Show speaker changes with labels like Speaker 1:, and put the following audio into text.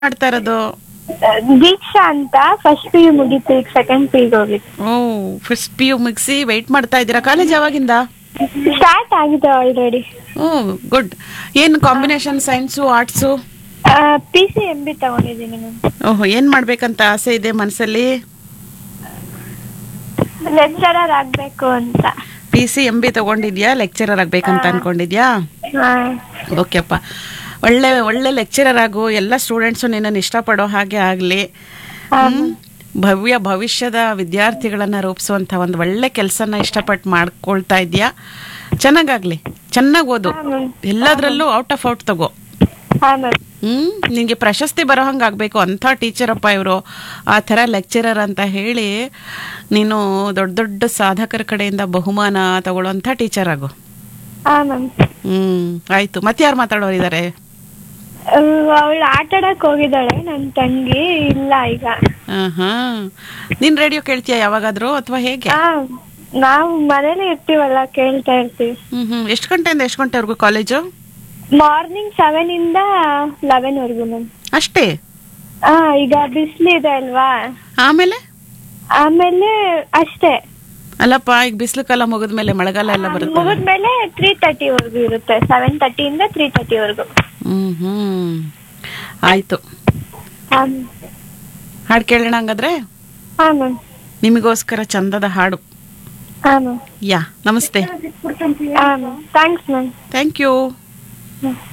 Speaker 1: ಮಾಡ್ತಾ ಇರೋದು
Speaker 2: ದೀಕ್ಷಾ ಅಂತ ಫಸ್ಟ್ ಪಿ ಯು ಮುಗೀತು ಈಗ ಸೆಕೆಂಡ್ ಪಿ ಗೆ ಹೋಗಿತ್ತು
Speaker 1: ಓ ಫಸ್ಟ್ ಪಿ ಯು ಮುಗಿಸಿ ವೆಯ್ಟ್ ಮಾಡ್ತಾ ಇದ್ದೀರಾ ಕಾಲೇಜ್ ಯಾವಾಗಿಂದ
Speaker 2: ಸ್ಟಾರ್ಟ್ ಆಗಿದೆ ಆಲ್ರೆಡಿ
Speaker 1: ಓ ಗುಡ್ ಏನು combination science arts
Speaker 2: P C M B ತಗೊಂಡಿದ್ದೀನಿ ಮ್ಯಾಮ್
Speaker 1: ಓಹೋ ಏನು ಮಾಡ್ಬೇಕಂತ ಆಸೆ ಇದೆ ಮನಸ್ಸಲ್ಲಿ
Speaker 2: ಲೆಕ್ಚರರ್ ಆಗ್ಬೇಕು ಅಂತ
Speaker 1: ಪಿ ಸಿ ಎಂ ಬಿ ತಗೊಂಡಿದ್ಯಾ ಲೆಕ್ಚರರ್ ಆಗ್ಬೇಕಂತ ಅನ್ಕೊಂಡಿದ್ಯಾ
Speaker 2: ಹಾ
Speaker 1: ಓಕೆಪ್ಪ ಒಳ್ಳೆ ಒಳ್ಳೆ ಲೆಕ್ಚರರ್ ಆಗು ಎಲ್ಲ ಸ್ಟೂಡೆಂಟ್ಸು ನಿನ್ನನ್ನು ಇಷ್ಟಪಡೋ ಹಾಗೆ ಆಗಲಿ ಭವ್ಯ ಭವಿಷ್ಯದ ವಿದ್ಯಾರ್ಥಿಗಳನ್ನ ರೂಪಿಸುವಂಥ ಒಂದು ಒಳ್ಳೆ ಕೆಲಸನ ಇಷ್ಟಪಟ್ಟು ಮಾಡ್ಕೊಳ್ತಾ ಇದೆಯಾ ಚೆನ್ನಾಗಾಗ್ಲಿ ಚೆನ್ನಾಗಿ ಓದು
Speaker 2: ಹಾ ಮ್ಯಾಮ್
Speaker 1: ಎಲ್ಲದರಲ್ಲೂ ಔಟ್ ಆಫ್ ಔಟ್ ತಗೋ
Speaker 2: ಹಾ ಮ್ಯಾಮ್
Speaker 1: ಹ್ಮ್ ನಿಂಗೆ ಪ್ರಶಸ್ತಿ ಬರೋ ಹಂಗೆ ಆಗಬೇಕು ಅಂಥ ಟೀಚರಪ್ಪ ಇವರು ಆ ಥರ ಲೆಕ್ಚರರ್ ಅಂತ ಹೇಳಿ ನೀನು ದೊಡ್ಡ ದೊಡ್ಡ ಸಾಧಕರ ಕಡೆಯಿಂದ ಬಹುಮಾನ ತಗೊಳ್ಳೋಂಥ ಟೀಚರ್ ಆಗು
Speaker 2: ಹಾ ಮ್ಯಾಮ್
Speaker 1: ಹ್ಮ್ ಆಯ್ತು ಮತ್ತೆ ಯಾರು ಮಾತಾಡೋರಿದ್ದಾರೆ
Speaker 2: ಅವಳು ಆಟ ಆಡಕ್ ಹೋಗಿದ್ದಾಳೆ ನನ್ನ ತಂಗಿ ಇಲ್ಲ ಈಗ
Speaker 1: ಹಾ ನೀನ್ ರೇಡಿಯೋ ಕೇಳ್ತೀಯ ಯಾವಾಗಾದ್ರೂ ಅಥವಾ ಹೇಗೆ
Speaker 2: ಹಾ ನಾವು ಮನೇಲಿ ಇರ್ತೀವಲ್ಲ ಕೇಳ್ತಾ ಇರ್ತೀವಿ
Speaker 1: ಹ್ಮ್ ಹ್ಮ್ ಎಷ್ಟು ಗಂಟೆಯಿಂದ ಎಷ್ಟು ಗಂಟೆವರೆಗೂ ಕಾಲೇಜು
Speaker 2: ಮಾರ್ನಿಂಗ್ ಸೆವೆನ್ ಇಂದ ಲೆವೆನ್ ವರ್ಗು ಮ್ಯಾಮ್
Speaker 1: ಅಷ್ಟೇ
Speaker 2: ಹಾ ಈಗ ಬಿಸಿಲಿದೆ ಅಲ್ವಾ
Speaker 1: ಆಮೇಲೆ
Speaker 2: ಆಮೇಲೆ ಅಷ್ಟೇ
Speaker 1: ಅಲ್ಲಪ್ಪ ಈಗ ಬಿಸಿಲು ಕಾಲ ಮುಗಿದ್ಮೇಲೆ ಮಳೆಗಾಲ ಎಲ್ಲ ಬರುತ್ತೆ
Speaker 2: ಮುಗಿದ್ಮೇಲೆ ತ್ರೀ ತರ್ಟಿ ವರ್ಗು ಇರುತ್ತೆ ಸೆವೆನ್ ತರ್ಟಿಯಿಂದ ತ್ರೀ ತರ್ಟಿ ವರ್ಗು
Speaker 1: ಹ್ಮ್ ಹ್ಮ್ ಆಯ್ತು
Speaker 2: ಹಾ
Speaker 1: ಹಾಡು ಕೇಳೋಣ ಹಂಗಾದ್ರೆ
Speaker 2: ಹಾ ಮ್ಯಾಮ್
Speaker 1: ನಿಮಗೋಸ್ಕರ ಚಂದದ ಹಾಡು
Speaker 2: ಹಾ ಮ್ಯಾಮ್
Speaker 1: ಯಾ ನಮಸ್ತೆ
Speaker 2: ಹಾ ma'am thanks ma'am
Speaker 1: thank you
Speaker 2: hmm